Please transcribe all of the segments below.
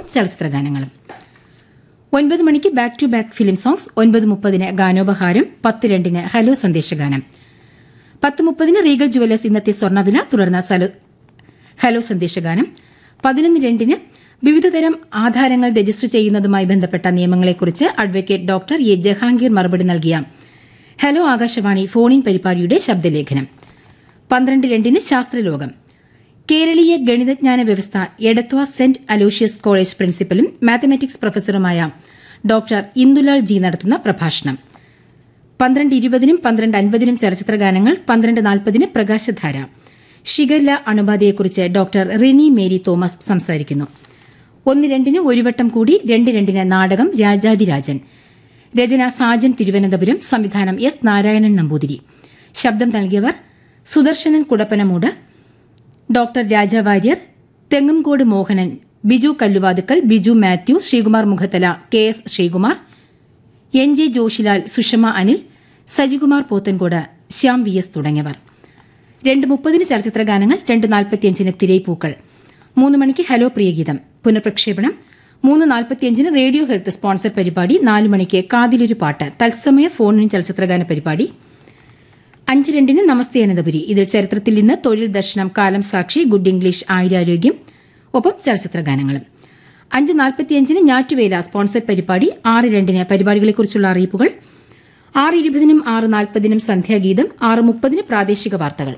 ചലച്ചിത്ര ഗാനങ്ങളും ഒൻപത് മണിക്ക് back to back film songs ഒൻപത് മുപ്പതിന് ഗാനോപഹാരം പത്ത് രണ്ടിന് ഹലോ സന്ദേശഗാനം പത്ത് മുപ്പതിന് റീഗൽ ജുവലേഴ്സ് ഇന്നത്തെ സ്വർണ്ണവില തുടർന്ന് സലോ- ഹലോ സന്ദേശഗാനം പതിനൊന്ന് രണ്ടിന് വിവിധതരം ആധാരങ്ങൾ രജിസ്റ്റർ ചെയ്യുന്നതുമായി ബന്ധപ്പെട്ട നിയമങ്ങളെക്കുറിച്ച് അഡ്വക്കേറ്റ് ഡോക്ടർ എ ജഹാംഗീർ മറുപടി നൽകിയ ഹലോ ആകാശവാണി ഫോണിൻ പരിപാടിയുടെ ശബ്ദലേഖനം പന്ത്രണ്ട് രണ്ടിന് ശാസ്ത്രലോകം കേരളീയ ഗണിതജ്ഞാന വ്യവസ്ഥ എടത്വ സെന്റ് അലോഷ്യസ് കോളേജ് പ്രിൻസിപ്പലും മാത്തമാറ്റിക്സ് പ്രൊഫസറുമായ ഡോക്ടർ ഇന്ദുലാൽ ജി നടത്തുന്ന പ്രഭാഷണം പന്ത്രണ്ട് ഇരുപതിനും പന്ത്രണ്ട് അൻപതിനും ചലച്ചിത്ര ഗാനങ്ങൾ പന്ത്രണ്ട് നാൽപ്പതിന് പ്രകാശധാര ഷിഗല്ല അണുബാധയെക്കുറിച്ച് ഡോക്ടർ റിനി മേരി തോമസ് സംസാരിക്കുന്നു ഒന്ന് രണ്ടിന് ഒരു വട്ടം കൂടി രണ്ട് രണ്ടിന് നാടകം രാജാതിരാജൻ രചന സാജൻ തിരുവനന്തപുരം സംവിധാനം എസ് നാരായണൻ നമ്പൂതിരി ശബ്ദം നൽകിയവർ Sudarsanan Kudappanamoodu doctor Raja Warrier Thengumcode Mohanan Biju Kalluvathukkal Biju Mathew Sreekumar Mukhathala K S Sreekumar N J Joshilal Sushama Anil Sajikumar Pothencode Shyam V S തുടങ്ങിയവർ രണ്ട് മുപ്പതിന് ചലച്ചിത്ര ഗാനങ്ങൾ രണ്ട് നാൽപ്പത്തിയഞ്ചിന് തിരൈപ്പൂക്കൾ മൂന്ന് മണിക്ക് ഹലോ പ്രിയഗീതം പുനഃപ്രക്ഷേപണം മൂന്ന് നാൽപ്പത്തിയഞ്ചിന് റേഡിയോ ഹെൽത്ത് സ്പോൺസർ പരിപാടി നാല് മണിക്ക് കാതിലൊരു പാട്ട് തത്സമയ ഫോണിൻ ചലച്ചിത്രഗാന പരിപാടി അഞ്ച് രണ്ടിന് നമസ്തേ അനന്തപുരി ഇതിൽ ചരിത്രത്തിൽ ഇന്ന് തൊഴിൽ ദർശനം കാലം സാക്ഷി ഗുഡ് ഇംഗ്ലീഷ് ആയുരാരോഗ്യം ഒപ്പം ചലച്ചിത്ര ഗാനങ്ങളും അഞ്ച് നാൽപ്പത്തിയഞ്ചിന് ഞാറ്റുവേല സ്പോൺസർ പരിപാടി ആറ് രണ്ടിന് പരിപാടികളെക്കുറിച്ചുള്ള അറിയിപ്പുകൾ ആറ് ഇരുപതിനും ആറ് നാൽപ്പതിനും സന്ധ്യാഗീതം ആറ് മുപ്പതിന് പ്രാദേശിക വാർത്തകൾ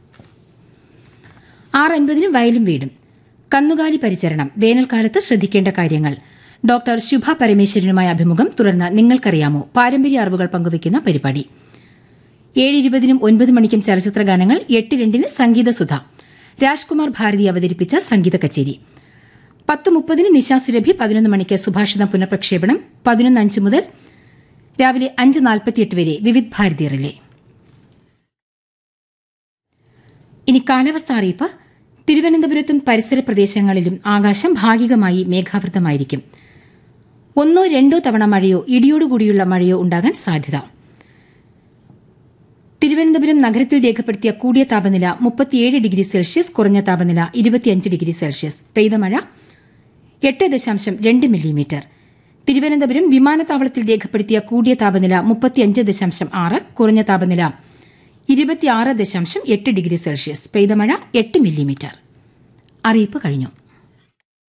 ആറ് അൻപതിന് വയലും വീടും കന്നുകാലി പരിചരണം വേനൽക്കാലത്ത് ശ്രദ്ധിക്കേണ്ട കാര്യങ്ങൾ ഡോക്ടർ ശുഭ പരമേശ്വരനുമായ അഭിമുഖം തുടർന്ന് നിങ്ങൾക്കറിയാമോ പാരമ്പര്യ അറിവുകൾ പങ്കുവയ്ക്കുന്ന പരിപാടി ഏഴ് ഇരുപതിനും ഒൻപത് മണിക്കും ചലച്ചിത്ര ഗാനങ്ങൾ എട്ട് രണ്ടിന് സംഗീതസുധ രാജ്കുമാർ ഭാരതി അവതരിപ്പിച്ച സംഗീത കച്ചേരി പത്ത് മുപ്പതിന് നിശാസുരഭി പതിനൊന്ന് മണിക്ക് സുഭാഷിതം പുനഃപ്രക്ഷേപണം പതിനൊന്ന് അഞ്ച് മുതൽ രാവിലെ അഞ്ച് നാൽപ്പത്തിയെട്ട് വരെ വിവിധ് ഭാരതി റിലേ ഇനി കാലാവസ്ഥ അറിയിപ്പ് തിരുവനന്തപുരത്തും പരിസര പ്രദേശങ്ങളിലും ആകാശം ഭാഗികമായി മേഘാവൃതമായിരിക്കും ഒന്നോ രണ്ടോ തവണ മഴയോ ഇടിയോടുകൂടിയുള്ള മഴയോ ഉണ്ടാകാൻ സാധ്യത തിരുവനന്തപുരം നഗരത്തിൽ രേഖപ്പെടുത്തിയ കൂടിയ താപനില മുപ്പത്തിയേഴ് ഡിഗ്രി സെൽഷ്യസ് കുറഞ്ഞ താപനില ഇരുപത്തിയഞ്ച് ഡിഗ്രി സെൽഷ്യസ് പെയ്ത മഴ എട്ട് ദശാംശം രണ്ട് മില്ലിമീറ്റർ തിരുവനന്തപുരം വിമാനത്താവളത്തിൽ രേഖപ്പെടുത്തിയ കൂടിയ താപനില മുപ്പത്തിയഞ്ച് ദശാംശം ആറ് കുറഞ്ഞ താപനില ഇരുപത്തിയാറ് ദശാംശം എട്ട് ഡിഗ്രി സെൽഷ്യസ് പെയ്ത മഴ എട്ട് മില്ലിമീറ്റർ അറിയിപ്പ് കഴിഞ്ഞു